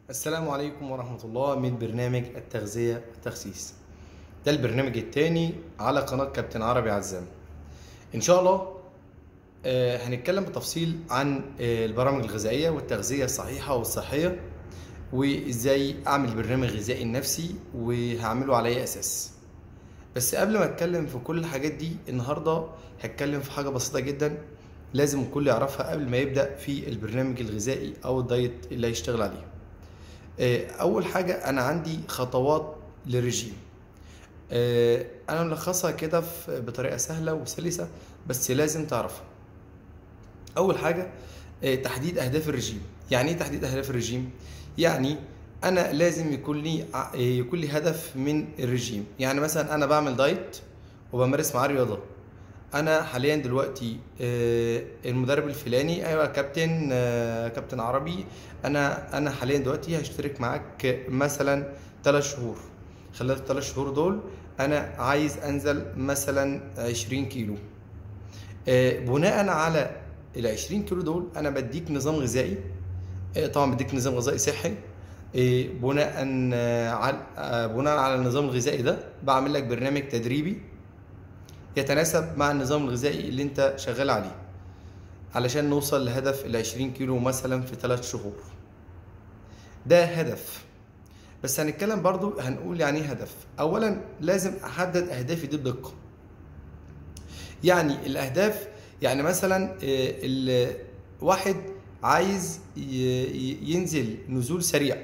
السلام عليكم ورحمة الله من برنامج التغذية والتخسيس ده البرنامج التاني على قناة كابتن عربي عزام إن شاء الله آه، هنتكلم بتفصيل عن آه، البرامج الغذائية والتغذية الصحيحة والصحية وإزاي أعمل برنامج غذائي لنفسي وهعمله على أي أساس بس قبل ما أتكلم في كل الحاجات دي النهاردة هتكلم في حاجة بسيطة جدا لازم الكل يعرفها قبل ما يبدأ في البرنامج الغذائي أو الدايت اللي هيشتغل عليه آه، اول حاجه انا عندي خطوات للرجيم آه، انا ملخصها كده في- بطريقه سهله وسلسه بس لازم تعرفها اول حاجه آه، تحديد اهداف الرجيم يعني ايه تحديد اهداف الرجيم يعني انا لازم يكون لي ع- آه، يكون لي هدف من الرجيم يعني مثلا انا بعمل دايت وبمارس معاه رياضه انا حاليا دلوقتي آه، المدرب الفلاني ايوه كابتن آه، كابتن عربي انا انا حاليا دلوقتي هشترك معاك مثلا 3 شهور خلال الثلاث شهور دول انا عايز انزل مثلا 20 كيلو آه، بناء على ال 20 كيلو دول انا بديك نظام غذائي آه، طبعا بديك نظام غذائي صحي آه، بناء آه، على آه، بناء على النظام الغذائي ده بعمل لك برنامج تدريبي يتناسب مع النظام الغذائي اللي انت شغال عليه علشان نوصل لهدف ال 20 كيلو مثلا في 3 شهور ده هدف بس هنتكلم برضو هنقول يعني ايه هدف اولا لازم احدد اهدافي دي بدقه يعني الاهداف يعني مثلا آه، ال- واحد عايز ي- ي- ينزل نزول سريع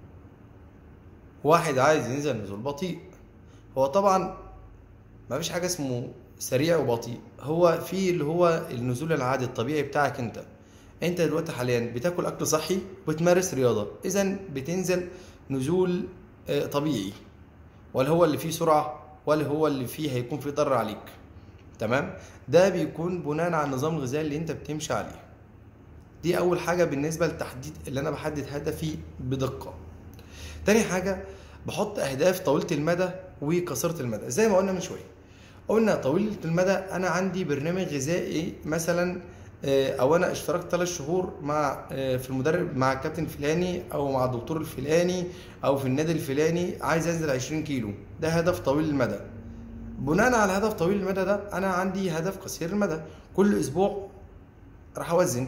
واحد عايز ينزل نزول بطيء هو طبعا ما فيش حاجه اسمه سريع وبطيء هو في اللي هو النزول العادي الطبيعي بتاعك انت انت دلوقتي حاليا بتاكل اكل صحي وبتمارس رياضه اذا بتنزل نزول آه، طبيعي ولا هو اللي فيه سرعه ولا هو اللي فيه هيكون فيه ضرر عليك تمام ده بيكون بناء على النظام الغذائي اللي انت بتمشي عليه دي اول حاجه بالنسبه للتحديد اللي انا بحدد هدفي بدقه تاني حاجه بحط اهداف طويله المدى وقصيره المدى زي ما قلنا من شويه قلنا طويله المدى انا عندي برنامج غذائي مثلا آه، او انا اشتركت ثلاث شهور مع آه، في المدرب مع الكابتن الفلاني او مع الدكتور الفلاني او في النادي الفلاني عايز انزل 20 كيلو ده هدف طويل المدى بناء على هدف طويل المدى ده انا عندي هدف قصير المدى كل اسبوع راح اوزن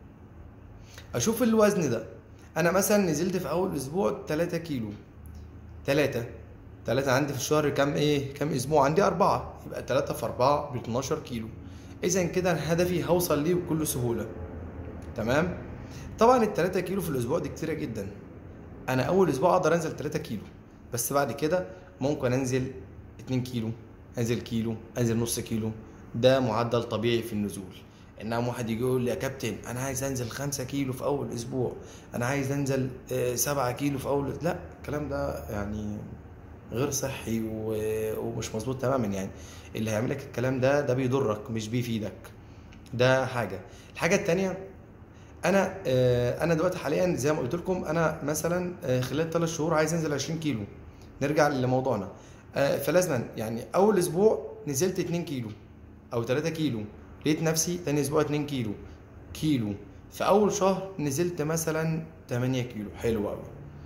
اشوف الوزن ده انا مثلا نزلت في اول اسبوع 3 كيلو 3 3 عندي في الشهر كام ايه كام اسبوع عندي أربعة يبقى 3 في 4 ب 12 كيلو اذا كده أنا هدفي هوصل ليه بكل سهوله تمام طبعا ال 3 كيلو في الاسبوع دي كتيره جدا انا اول اسبوع اقدر انزل 3 كيلو بس بعد كده ممكن انزل 2 كيلو انزل كيلو انزل نص كيلو ده معدل طبيعي في النزول انما واحد يجي يقول لي يا كابتن انا عايز انزل 5 كيلو في اول اسبوع انا عايز انزل 7 كيلو في اول لا الكلام ده يعني غير صحي و- ومش مظبوط تماما يعني اللي هيعمل لك الكلام ده ده بيضرك مش بيفيدك ده حاجه الحاجه التانيه انا آه، انا دلوقتي حاليا زي ما قلت لكم انا مثلا آه، خلال ثلاث شهور عايز انزل 20 كيلو نرجع لموضوعنا آه، فلازما يعني اول اسبوع نزلت 2 كيلو او 3 كيلو لقيت نفسي تاني اسبوع 2 كيلو كيلو في اول شهر نزلت مثلا 8 كيلو حلو قوي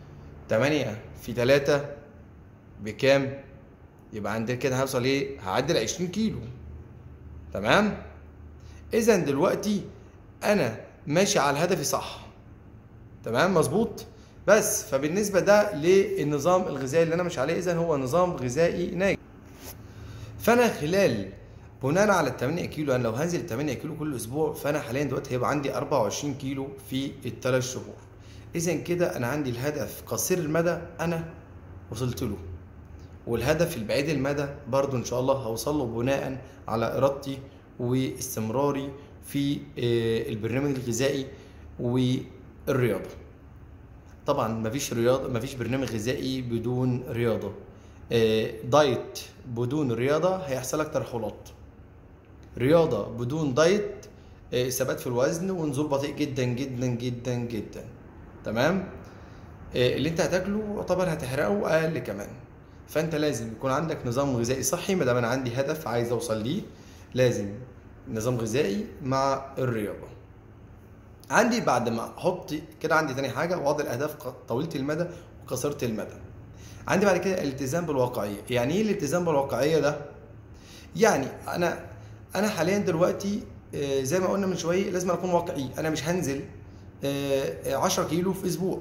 8 في 3 بكام يبقى عندنا كده هوصل ايه هعدل 20 كيلو تمام اذا دلوقتي انا ماشي على هدفي صح تمام مظبوط بس فبالنسبه ده للنظام الغذائي اللي انا مش عليه اذا هو نظام غذائي ناجح فانا خلال بناء على ال 8 كيلو انا لو هنزل 8 كيلو كل اسبوع فانا حاليا دلوقتي هيبقى عندي 24 كيلو في الثلاث شهور اذا كده انا عندي الهدف قصير المدى انا وصلت له والهدف البعيد المدى برضو ان شاء الله هوصل له بناء على ارادتي واستمراري في آه، البرنامج الغذائي والرياضه طبعا مفيش رياضه مفيش برنامج غذائي بدون رياضه آه، دايت بدون رياضه هيحصل لك ترهلات رياضه بدون دايت آه، ثبات في الوزن ونزول بطيء جدا جدا جدا جدا تمام آه، اللي انت هتاكله يعتبر هتحرقه اقل كمان فانت لازم يكون عندك نظام غذائي صحي ما دام انا عندي هدف عايز اوصل ليه لازم نظام غذائي مع الرياضه عندي بعد ما احط كده عندي تاني حاجه وضع الاهداف ق- طويله المدى وقصيره المدى عندي بعد كده الالتزام بالواقعيه يعني ايه الالتزام بالواقعيه ده يعني انا انا حاليا دلوقتي آه، زي ما قلنا من شويه لازم اكون واقعي انا مش هنزل آه، 10 كيلو في اسبوع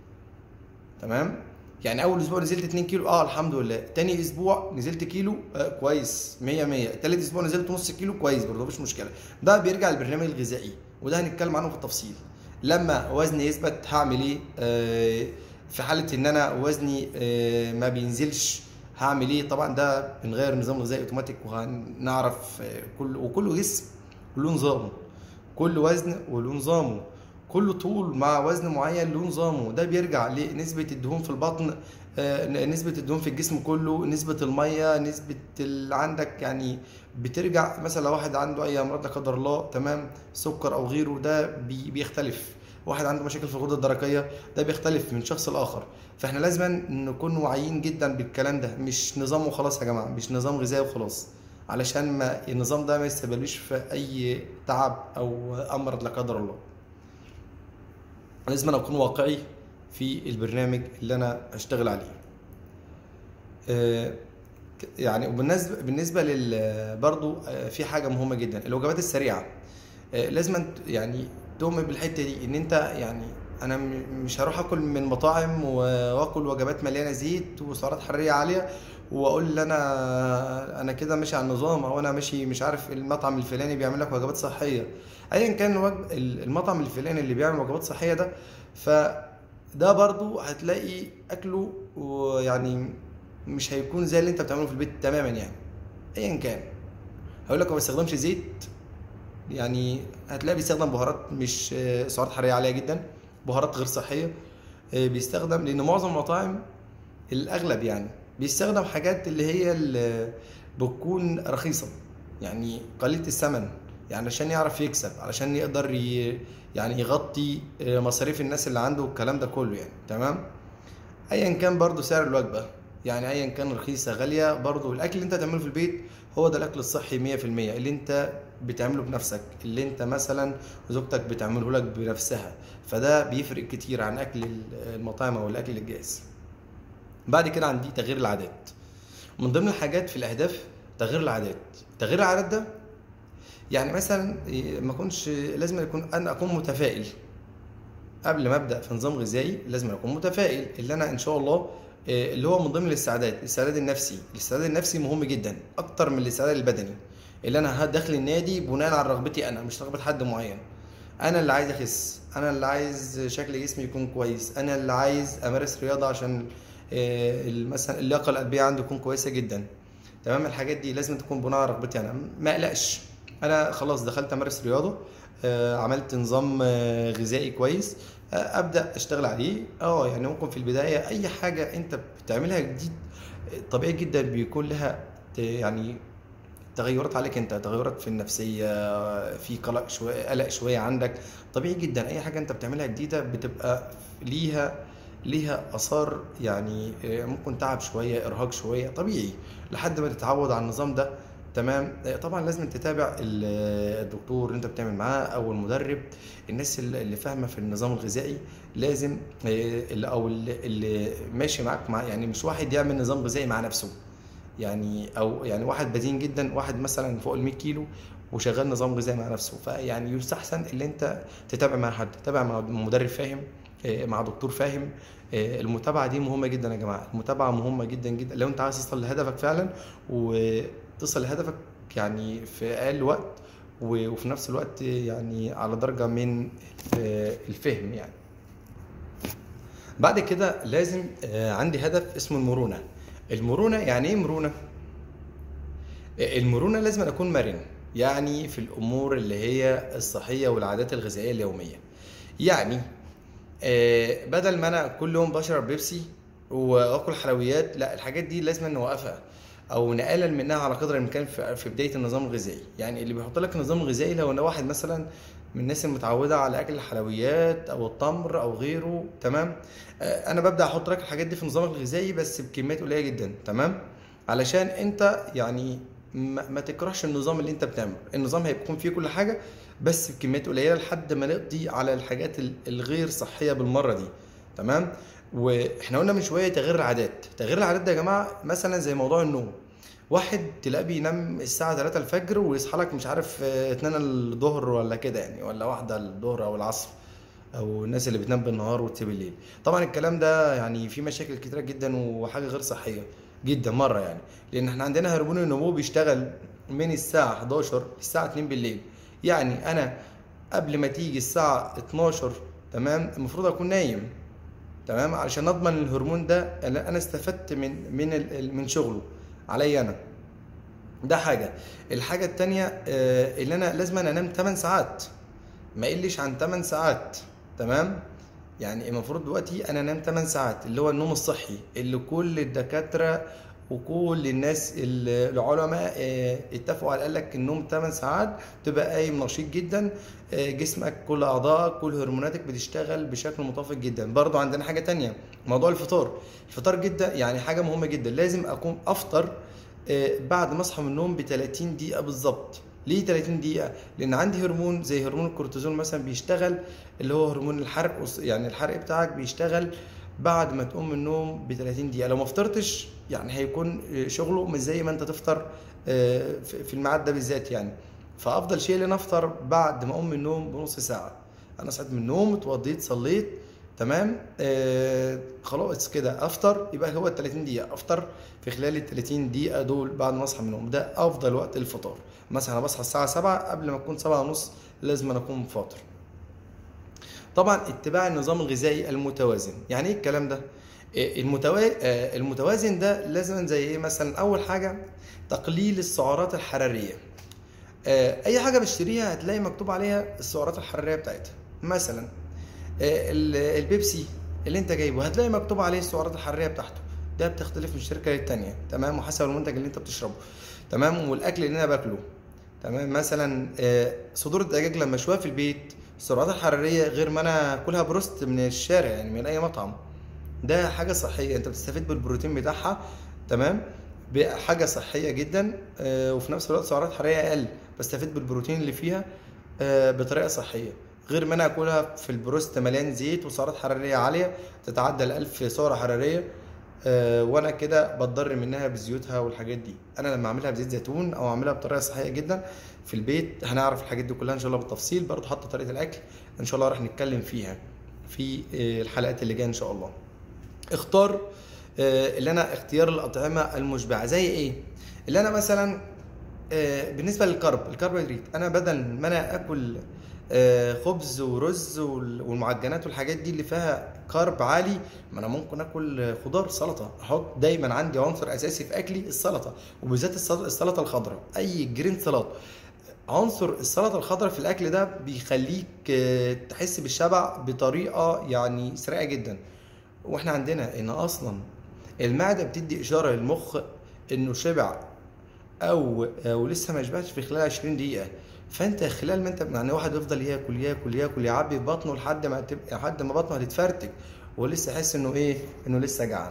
تمام يعني اول اسبوع نزلت 2 كيلو اه الحمد لله تاني اسبوع نزلت كيلو آه كويس 100 100 تالت اسبوع نزلت نص كيلو كويس برضه مفيش مشكله ده بيرجع للبرنامج الغذائي وده هنتكلم عنه في التفصيل لما وزني يثبت هعمل ايه آه في حاله ان انا وزني آه ما بينزلش هعمل ايه طبعا ده بنغير النظام الغذائي اوتوماتيك وهنعرف آه كل وكل جسم له نظامه كل وزن وله نظامه كل طول مع وزن معين له نظامه ده بيرجع لنسبة الدهون في البطن آه، نسبة الدهون في الجسم كله نسبة المية نسبة اللي عندك يعني بترجع مثلا لو واحد عنده أي أمراض لا قدر الله تمام سكر أو غيره ده بي- بيختلف واحد عنده مشاكل في الغدة الدرقية ده بيختلف من شخص لآخر فاحنا لازم نكون واعيين جدا بالكلام ده مش نظام وخلاص يا جماعة مش نظام غذائي وخلاص علشان ما النظام ده ما يستقبلوش في أي تعب أو أمر لا قدر الله لازم أنا اكون واقعي في البرنامج اللي انا اشتغل عليه آه، ك- يعني وبالنسبه بالنسبه لل برضو آه، في حاجه مهمه جدا الوجبات السريعه آه، لازم أنت يعني تؤمن بالحته دي ان انت يعني انا م- مش هروح اكل من مطاعم و- واكل وجبات مليانه زيت وسعرات حراريه عاليه واقول ان انا انا كده ماشي على النظام او انا ماشي مش عارف المطعم الفلاني بيعمل لك وجبات صحيه ايا كان الوجب المطعم الفلاني اللي بيعمل وجبات صحيه ده فده برضو هتلاقي اكله ويعني مش هيكون زي اللي انت بتعمله في البيت تماما يعني ايا كان هقول لك ما بيستخدمش زيت يعني هتلاقي بيستخدم بهارات مش آه، سعرات حراريه عاليه جدا بهارات غير صحيه آه، بيستخدم لان معظم المطاعم الاغلب يعني بيستخدم حاجات اللي هي اللي بتكون رخيصه يعني قليله الثمن يعني عشان يعرف يكسب علشان يقدر ي... يعني يغطي آه، مصاريف الناس اللي عنده والكلام ده كله يعني تمام ايا كان برضو سعر الوجبه يعني ايا كان رخيصه غاليه برضو الاكل اللي انت هتعمله في البيت هو ده الاكل الصحي 100% اللي انت بتعمله بنفسك اللي انت مثلا زوجتك بتعمله لك بنفسها فده بيفرق كتير عن اكل المطاعم او الاكل الجاهز بعد كده عندي تغيير العادات من ضمن الحاجات في الاهداف تغيير العادات تغيير العادات ده يعني مثلا إيه، ما اكونش لازم يكون انا اكون متفائل قبل ما ابدا في نظام غذائي لازم اكون متفائل اللي انا ان شاء الله آه، اللي هو من ضمن الاستعداد الاستعداد النفسي الاستعداد النفسي مهم جدا اكتر من الاستعداد البدني اللي انا داخل النادي بناء على رغبتي انا مش رغبه حد معين انا اللي عايز اخس انا اللي عايز شكل جسمي يكون كويس انا اللي عايز امارس رياضه عشان آه، مثلا اللياقه القلبيه عندي تكون كويسه جدا تمام الحاجات دي لازم تكون بناء على رغبتي انا ما اقلقش انا خلاص دخلت امارس رياضه آه، عملت نظام آه، غذائي كويس آه، ابدا اشتغل عليه اه يعني ممكن في البدايه اي حاجه انت بتعملها جديد آه، طبيعي جدا بيكون لها ت- يعني تغيرات عليك انت تغيرات في النفسيه آه، في قلق شويه قلق شويه عندك طبيعي جدا اي حاجه انت بتعملها جديده بتبقى ليها ليها اثار يعني آه، ممكن تعب شويه ارهاق شويه طبيعي لحد ما تتعود على النظام ده تمام آه، طبعا لازم تتابع ال- الدكتور اللي انت بتعمل معاه او المدرب الناس اللي اللي فاهمه في النظام الغذائي لازم آه، اللي او اللي اللي ماشي معاك مع يعني مش واحد يعمل نظام غذائي مع نفسه يعني او يعني واحد بدين جدا واحد مثلا فوق ال 100 كيلو وشغال نظام غذائي مع نفسه فيعني يستحسن اللي انت تتابع مع حد تتابع مع مدرب فاهم آه، مع دكتور فاهم آه، المتابعه دي مهمه جدا يا جماعه المتابعه مهمه جدا جدا لو انت عايز تصل لهدفك فعلا وتصل لهدفك يعني في اقل وقت و- وفي نفس الوقت يعني على درجه من آه، الفهم يعني بعد كده لازم آه، عندي هدف اسمه المرونه المرونه يعني ايه مرونه المرونه لازم أن اكون مرن يعني في الامور اللي هي الصحيه والعادات الغذائيه اليوميه يعني آه، بدل ما انا كل يوم بشرب بيبسي واكل حلويات لا الحاجات دي لازم نوقفها او نقلل منها على قدر الامكان في في بدايه النظام الغذائي يعني اللي بيحط لك النظام الغذائي لو انا واحد مثلا من الناس المتعوده على اكل الحلويات او التمر او غيره تمام آه، انا ببدا احط لك الحاجات دي في النظام الغذائي بس بكميات قليله جدا تمام علشان انت يعني ما, ما تكرهش النظام اللي انت بتعمله النظام هيكون فيه كل حاجه بس بكميات قليله لحد ما نقضي على الحاجات ال- الغير صحيه بالمره دي تمام واحنا قلنا من شويه تغيير العادات تغيير العادات ده يا جماعه مثلا زي موضوع النوم واحد تلاقيه بينام الساعة 3 الفجر ويصحى لك مش عارف آه، 2 الظهر ولا كده يعني ولا واحدة الظهر أو العصر أو الناس اللي بتنام بالنهار وتسيب الليل طبعا الكلام ده يعني فيه مشاكل كتيرة جدا وحاجة غير صحية جدا مرة يعني لأن احنا عندنا هرمون النمو بيشتغل من الساعة 11 للساعة 2 بالليل يعني أنا قبل ما تيجي الساعة 12 تمام المفروض أكون نايم تمام علشان اضمن الهرمون ده اللي انا استفدت من من ال- ال- من شغله عليا انا ده حاجه الحاجه التانية آه، اللي انا لازم أنا انام 8 ساعات ما يقلش عن 8 ساعات تمام يعني المفروض دلوقتي انا انام 8 ساعات اللي هو النوم الصحي اللي كل الدكاتره وكل الناس ال- العلماء آه، اتفقوا على قال لك النوم 8 ساعات تبقى قايم نشيط جدا آه، جسمك كل اعضائك كل هرموناتك بتشتغل بشكل متوافق جدا برضو عندنا حاجه تانية موضوع الفطار الفطار جدا يعني حاجه مهمه جدا لازم اكون افطر آه، بعد ما اصحى من النوم ب 30 دقيقه بالظبط ليه 30 دقيقه لان عندي هرمون زي هرمون الكورتيزول مثلا بيشتغل اللي هو هرمون الحرق وص- يعني الحرق بتاعك بيشتغل بعد ما تقوم من النوم ب 30 دقيقه لو ما فطرتش يعني هيكون آه، شغله مش زي ما انت تفطر آه، في في الميعاد ده بالذات يعني فافضل شيء ان انا افطر بعد ما اقوم من النوم بنص ساعه انا صحيت من النوم اتوضيت صليت تمام آه خلاص كده افطر يبقى هو ال 30 دقيقه افطر في خلال ال 30 دقيقه دول بعد ما اصحى من النوم ده افضل وقت الفطار مثلا انا بصحى الساعه 7 قبل ما تكون 7 ونص لازم أنا اكون فاطر طبعا اتباع النظام الغذائي المتوازن يعني ايه الكلام ده إيه المتوا... آه، المتوازن ده لازم زي ايه مثلا اول حاجه تقليل السعرات الحراريه آه، اي حاجه بشتريها هتلاقي مكتوب عليها السعرات الحراريه بتاعتها مثلا آه، ال- البيبسي اللي انت جايبه هتلاقي مكتوب عليه السعرات الحراريه بتاعته ده بتختلف من شركه للتانيه تمام وحسب المنتج اللي انت بتشربه تمام والاكل اللي انا باكله تمام مثلا آه، صدور الدجاج لما اشويها في البيت السعرات الحراريه غير ما انا اكلها بروست من الشارع يعني من اي مطعم ده حاجه صحيه انت بتستفيد بالبروتين بتاعها تمام بحاجه صحيه جدا آه، وفي نفس الوقت سعرات حراريه اقل بستفيد بالبروتين اللي فيها آه، بطريقه صحيه غير ما انا اكلها في البروست مليان زيت وسعرات حراريه عاليه تتعدى ال 1000 سعره حراريه آه، وانا كده بتضر منها بزيوتها والحاجات دي انا لما اعملها بزيت زيتون او اعملها بطريقه صحيه جدا في البيت هنعرف الحاجات دي كلها ان شاء الله بالتفصيل برضه حتى طريقه الاكل ان شاء الله راح نتكلم فيها في آه، الحلقات اللي جايه ان شاء الله اختار آه، اللي انا اختيار الاطعمه المشبعه زي ايه اللي انا مثلا آه، بالنسبه للكرب الكربوهيدرات انا بدل ما انا اكل آه، خبز ورز وال- والمعجنات والحاجات دي اللي فيها كارب عالي ما انا ممكن اكل خضار سلطه احط دايما عندي عنصر اساسي في اكلي السلطه وبالذات السل- السلطه الخضراء اي جرين سلطه عنصر السلطه الخضراء في الاكل ده بيخليك آه، تحس بالشبع بطريقه يعني سريعه جدا واحنا عندنا ان اصلا المعده بتدي اشاره للمخ انه شبع او او لسه ما شبعش في خلال 20 دقيقه فانت خلال ما انت يعني واحد يفضل ياكل ياكل ياكل يعبي في بطنه لحد ما تبقى لحد ما بطنه هتتفرتك ولسه يحس انه ايه انه لسه جعان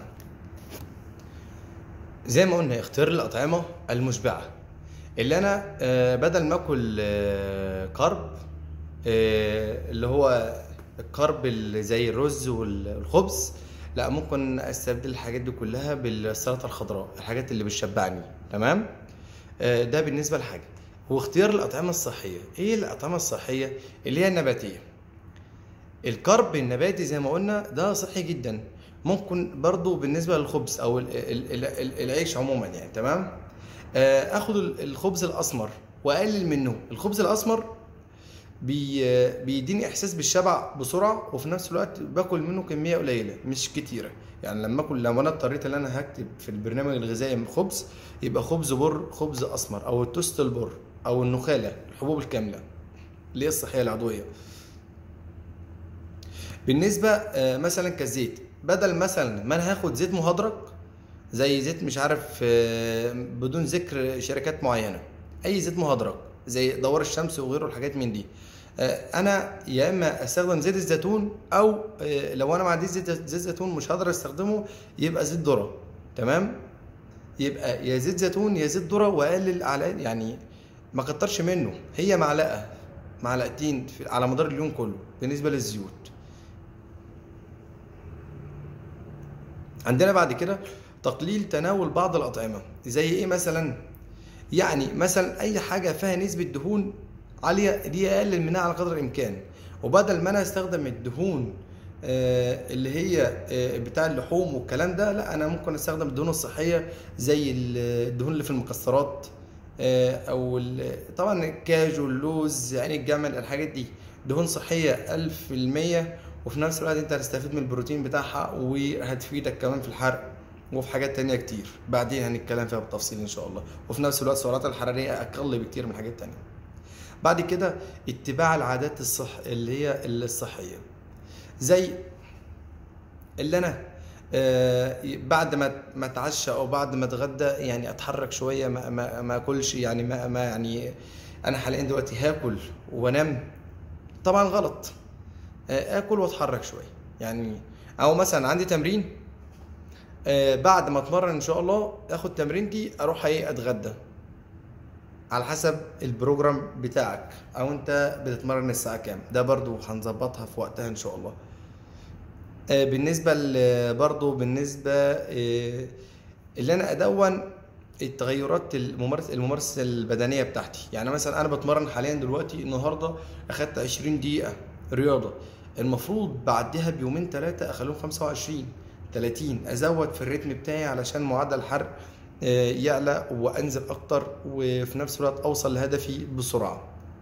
زي ما قلنا اختيار الاطعمه المشبعه اللي انا آه، بدل ما اكل آه، كرب آه، اللي هو الكرب اللي زي الرز والخبز لا ممكن استبدل الحاجات دي كلها بالسلطه الخضراء الحاجات اللي بتشبعني تمام آه، ده بالنسبه لحاجه واختيار الاطعمه الصحيه ايه الاطعمه الصحيه اللي هي النباتيه الكرب النباتي زي ما قلنا ده صحي جدا ممكن برضو بالنسبه للخبز او ال- ال- ال- ال- العيش عموما يعني تمام آه، اخد ال- الخبز الاسمر واقلل منه الخبز الاسمر بي بيديني احساس بالشبع بسرعه وفي نفس الوقت باكل منه كميه قليله مش كتيره يعني لما اكل لو انا اضطريت ان انا هكتب في البرنامج الغذائي من خبز يبقى خبز بر خبز اسمر او التوست البر او النخاله الحبوب الكامله اللي هي الصحيه العضويه بالنسبه آه، مثلا كالزيت بدل مثلا ما انا هاخد زيت مهدرج زي زيت مش عارف آه، بدون ذكر شركات معينه اي زيت مهدرج زي دوار الشمس وغيره الحاجات من دي آه، انا يا اما استخدم زيت الزيتون او آه، لو انا ما عنديش زيت زيت زيتون مش هقدر استخدمه يبقى زيت ذره تمام يبقى يا زيت زيتون يا زيت ذره واقلل على يعني ما كترش منه هي معلقه معلقتين في على مدار اليوم كله بالنسبه للزيوت عندنا بعد كده تقليل تناول بعض الأطعمة زي إيه مثلا؟ يعني مثلا أي حاجة فيها نسبة دهون عالية دي أقلل منها على قدر الإمكان وبدل ما أنا أستخدم الدهون آه، اللي هي آه، بتاع اللحوم والكلام ده لا أنا ممكن أستخدم الدهون الصحية زي الدهون اللي في المكسرات آه، أو ال- طبعا الكاجو اللوز عين الجمل الحاجات دي دهون صحية ألف في المية وفي نفس الوقت انت هتستفيد من البروتين بتاعها وهتفيدك كمان في الحرق وفي حاجات تانية كتير بعدين هنتكلم فيها بالتفصيل ان شاء الله وفي نفس الوقت السعرات الحرارية اقل بكتير من حاجات تانية بعد كده اتباع العادات الصح اللي هي الصحية زي اللي انا آه، بعد ما ما اتعشى او بعد ما اتغدى يعني اتحرك شويه ما ما, ما اكلش يعني ما, ما يعني انا حاليا دلوقتي هاكل وانام طبعا غلط آه، اكل واتحرك شويه يعني او مثلا عندي تمرين آه، بعد ما اتمرن ان شاء الله اخد تمرينتي اروح ايه اتغدى على حسب البروجرام بتاعك او انت بتتمرن الساعه كام ده برضو هنظبطها في وقتها ان شاء الله آه، بالنسبه ل- برضو بالنسبه آه، اللي انا ادون التغيرات الممارسه الممارسه البدنيه بتاعتي يعني مثلا انا بتمرن حاليا دلوقتي النهارده اخدت 20 دقيقه رياضه المفروض بعدها بيومين ثلاثه اخليهم 25 30 ازود في الريتم بتاعي علشان معدل الحرق آه، يعلى وانزل اكتر وفي نفس الوقت اوصل لهدفي بسرعه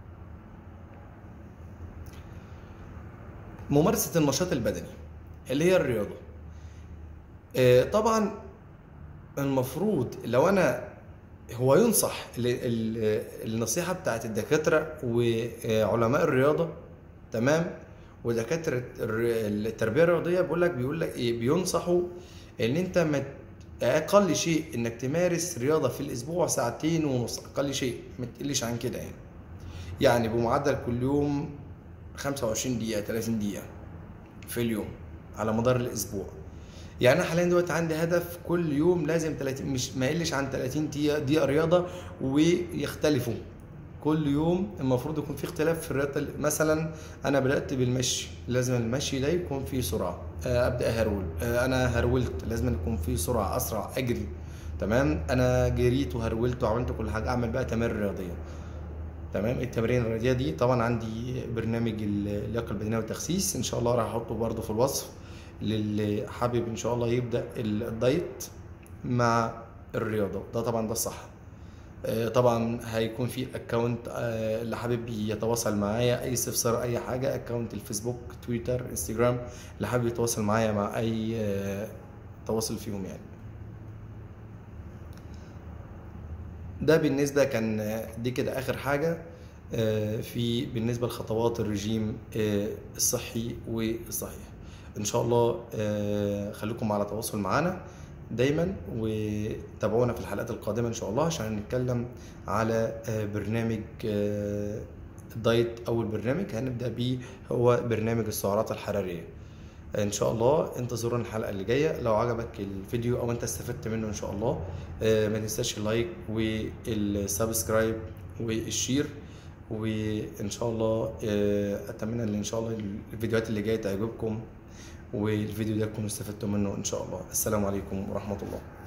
ممارسه النشاط البدني اللي هي الرياضه آه، طبعا المفروض لو انا هو ينصح ال- ال- النصيحة بتاعت الدكاترة وعلماء الرياضة تمام ودكاترة الر- التربية الرياضية بيقول لك بيقول لك ايه بينصحوا ان انت ما ت- اقل شيء انك تمارس رياضة في الاسبوع ساعتين ونص اقل شيء ما تقلش عن كده يعني يعني بمعدل كل يوم 25 دقيقة 30 دقيقة في اليوم على مدار الاسبوع يعني انا حاليا دلوقتي عندي هدف كل يوم لازم 30 مش ما يقلش عن 30 دقيقه دقيقه رياضه ويختلفوا كل يوم المفروض يكون في اختلاف في الرياضه مثلا انا بدات بالمشي لازم المشي ده يكون فيه سرعه آه، ابدا هرول آه، انا هرولت لازم يكون فيه سرعه اسرع اجري تمام انا جريت وهرولت وعملت كل حاجه اعمل بقى تمارين رياضيه تمام التمارين الرياضيه دي طبعا عندي برنامج اللياقه البدنيه والتخسيس ان شاء الله راح احطه برضه في الوصف للي حابب ان شاء الله يبدا الدايت مع الرياضه ده طبعا ده الصح آه، طبعا هيكون في اكونت اللي حابب يتواصل معايا اي استفسار اي حاجه اكونت الفيسبوك تويتر انستجرام اللي حابب يتواصل معايا مع اي آه، تواصل فيهم يعني ده بالنسبة كان دي كده آخر حاجة آه، في بالنسبة لخطوات الرجيم آه، الصحي والصحيح إن شاء الله آه، خليكم على تواصل معنا دايما وتابعونا في الحلقات القادمة إن شاء الله عشان نتكلم على آه، برنامج آه، الدايت أول برنامج هنبدأ بيه هو برنامج السعرات الحرارية ان شاء الله انتظرونا الحلقه اللي جايه لو عجبك الفيديو او انت استفدت منه ان شاء الله آه، ما تنساش اللايك والسبسكرايب والشير وان شاء الله آه، اتمنى ان ان شاء الله الفيديوهات اللي جايه تعجبكم والفيديو ده تكونوا استفدتوا منه ان شاء الله السلام عليكم ورحمه الله